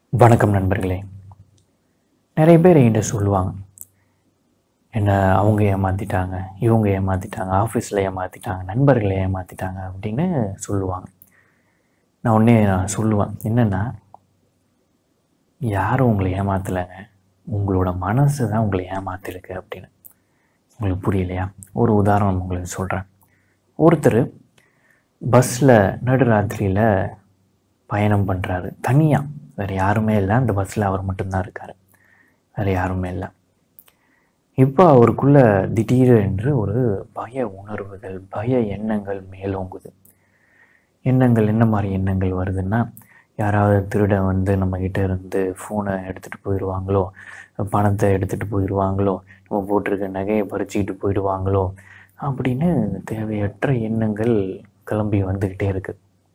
வணக்கம் நண்பர்களே நிறைய பேர் என்கிட்ட சொல்லுவாங்க என்ன அவங்க ஏமாற்றிட்டாங்க இவங்க ஏமாற்றிட்டாங்க ஆஃபீஸில் ஏமாற்றிட்டாங்க நண்பர்களை ஏமாற்றிட்டாங்க அப்படின்னு சொல்லுவாங்க நான் ஒன்றே நான் சொல்லுவேன் என்னென்னா யாரும் உங்களை ஏமாற்றலைங்க உங்களோட மனசு தான் உங்களை ஏமாத்திருக்கு அப்படின்னு உங்களுக்கு புரியலையா ஒரு உதாரணம் உங்களுக்கு சொல்கிறேன் ஒருத்தர் பஸ்ஸில் நடுராத்திரியில் பயணம் பண்ணுறாரு தனியாக வேறு யாருமே இல்லை அந்த பஸ்ஸில் அவர் மட்டும்தான் இருக்கார் வேறு யாருமே இல்லை இப்போ அவருக்குள்ள திடீரென்று ஒரு பய உணர்வுகள் பய எண்ணங்கள் மேலோங்குது எண்ணங்கள் என்ன மாதிரி எண்ணங்கள் வருதுன்னா யாராவது திருடன் வந்து நம்மக்கிட்ட இருந்து ஃபோனை எடுத்துகிட்டு போயிடுவாங்களோ பணத்தை எடுத்துகிட்டு போயிடுவாங்களோ நம்ம போட்டிருக்க நகையை பறிச்சுக்கிட்டு போயிடுவாங்களோ அப்படின்னு தேவையற்ற எண்ணங்கள் கிளம்பி வந்துக்கிட்டே இருக்கு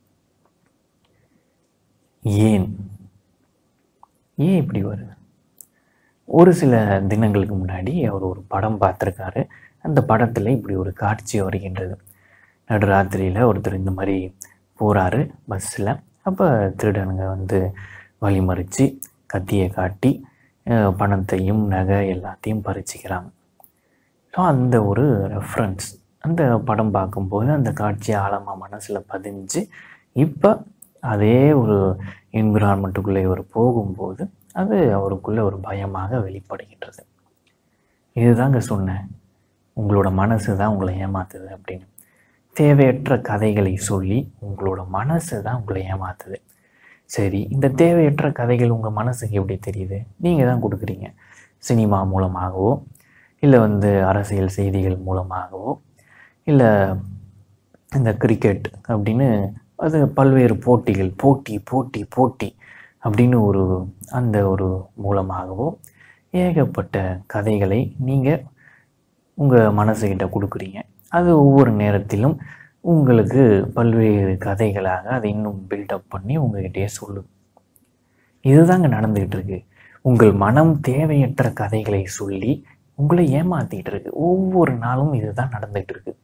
ஏன் ஏன் இப்படி வருது ஒரு சில தினங்களுக்கு முன்னாடி அவர் ஒரு படம் பார்த்துருக்காரு அந்த படத்தில் இப்படி ஒரு காட்சி வருகின்றது நடுராத்திரியில் ஒருத்தர் இந்த மாதிரி போகிறாரு பஸ்ஸில் அப்போ திருடனுங்க வந்து வழிமறித்து கத்தியை காட்டி அஹ், பணத்தையும் நகை எல்லாத்தையும் பறிச்சுக்கிறாங்க ஸோ அந்த ஒரு ரெஃபரன்ஸ் அந்த படம் பார்க்கும்போது அந்த காட்சி ஆழமாக மனசில் பதிஞ்சு இப்போ அதே ஒரு என்விரான்மெண்ட்டுக்குள்ளே இவர் போகும்போது அது அவருக்குள்ளே ஒரு பயமாக வெளிப்படுகின்றது இதுதாங்க சொன்னேன் உங்களோட மனசு தான் உங்களை ஏமாத்துது அப்படின்னு தேவையற்ற கதைகளை சொல்லி உங்களோட மனசு தான் உங்களை ஏமாத்துது சரி இந்த தேவையற்ற கதைகள் உங்கள் மனசுக்கு எப்படி தெரியுது நீங்கள் தான் கொடுக்குறீங்க சினிமா மூலமாகவோ இல்லை வந்து அரசியல் செய்திகள் மூலமாகவோ இல்லை இந்த கிரிக்கெட் அப்படின்னு அது பல்வேறு போட்டிகள் போட்டி போட்டி போட்டி அப்படின்னு ஒரு அந்த ஒரு மூலமாகவோ ஏகப்பட்ட கதைகளை நீங்கள் உங்கள் மனசுக்கிட்ட கொடுக்குறீங்க அது ஒவ்வொரு நேரத்திலும் உங்களுக்கு பல்வேறு கதைகளாக அதை இன்னும் பில்டப் பண்ணி உங்ககிட்டயே சொல்லும் இதுதாங்க நடந்துக்கிட்டு இருக்கு உங்கள் மனம் தேவையற்ற கதைகளை சொல்லி உங்களை ஏமாத்திட்டு இருக்கு ஒவ்வொரு நாளும் இதுதான் நடந்துகிட்டு இருக்கு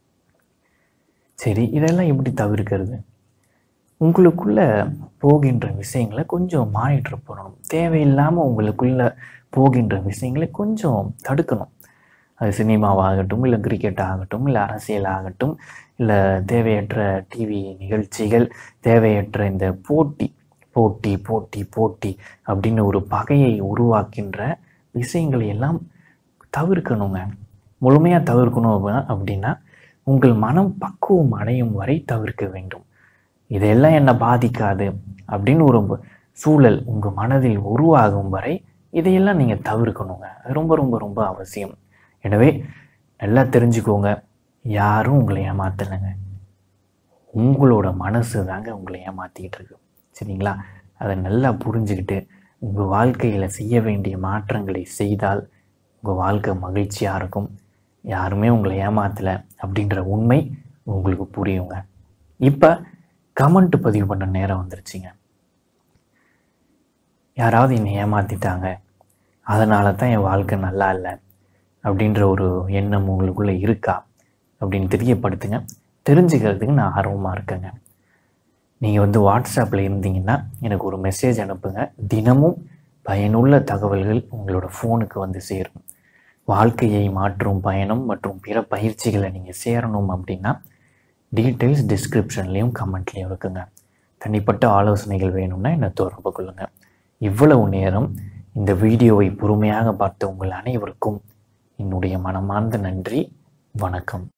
சரி இதெல்லாம் எப்படி தவிர்க்கிறது உங்களுக்குள்ள போகின்ற விஷயங்களை கொஞ்சம் மானிட்டர் பண்ணணும் தேவையில்லாமல் உங்களுக்குள்ள போகின்ற விஷயங்களை கொஞ்சம் தடுக்கணும் அது சினிமாவாகட்டும் இல்லை கிரிக்கெட் ஆகட்டும் இல்லை அரசியல் ஆகட்டும் இல்லை தேவையற்ற டிவி நிகழ்ச்சிகள் தேவையற்ற இந்த போட்டி போட்டி போட்டி போட்டி அப்படின்னு ஒரு பகையை உருவாக்கின்ற விஷயங்களை எல்லாம் தவிர்க்கணுங்க முழுமையாக தவிர்க்கணும் அப்படின்னா- அப்படின்னா உங்கள் மனம் பக்குவம் அடையும் வரை தவிர்க்க வேண்டும் இதெல்லாம் என்னை பாதிக்காது அப்படின்னு ஒரு சூழல் உங்கள் மனதில் உருவாகும் வரை இதையெல்லாம் நீங்கள் தவிர்க்கணுங்க அது ரொம்ப ரொம்ப ரொம்ப அவசியம் எனவே நல்லா தெரிஞ்சுக்கோங்க யாரும் உங்களை ஏமாத்தலைங்க உங்களோட மனசு தாங்க உங்களை ஏமாற்றிக்கிட்டு இருக்கு சரிங்களா அதை நல்லா புரிஞ்சுக்கிட்டு உங்கள் வாழ்க்கையில் செய்ய வேண்டிய மாற்றங்களை செய்தால் உங்கள் வாழ்க்கை மகிழ்ச்சியாக இருக்கும் யாருமே உங்களை ஏமாத்தலை அப்படின்ற உண்மை உங்களுக்கு புரியுங்க இப்போ கமெண்ட் பதிவு பண்ண நேரம் வந்துருச்சுங்க யாராவது என்னை ஏமாற்றிட்டாங்க அதனால தான் என் வாழ்க்கை நல்லா இல்லை அப்படின்ற ஒரு எண்ணம் உங்களுக்குள்ளே இருக்கா அப்படின்னு தெரியப்படுத்துங்க தெரிஞ்சுக்கிறதுக்கு நான் ஆர்வமாக இருக்கேங்க நீங்கள் வந்து வாட்ஸ்அப்பில் இருந்தீங்கன்னா எனக்கு ஒரு மெசேஜ் அனுப்புங்க தினமும் பயனுள்ள தகவல்கள் உங்களோட ஃபோனுக்கு வந்து சேரும் வாழ்க்கையை மாற்றும் பயணம் மற்றும் பிற பயிற்சிகளை நீங்கள் சேரணும் அப்படின்னா டீட்டெயில்ஸ் டிஸ்கிரிப்ஷன்லேயும் கமெண்ட்லேயும் இருக்குங்க தனிப்பட்ட ஆலோசனைகள் வேணும்னா என்னை தொடர்பு கொள்ளுங்கள் இவ்வளவு நேரம் இந்த வீடியோவை பொறுமையாக பார்த்த உங்கள் அனைவருக்கும் என்னுடைய மனமார்ந்த நன்றி வணக்கம்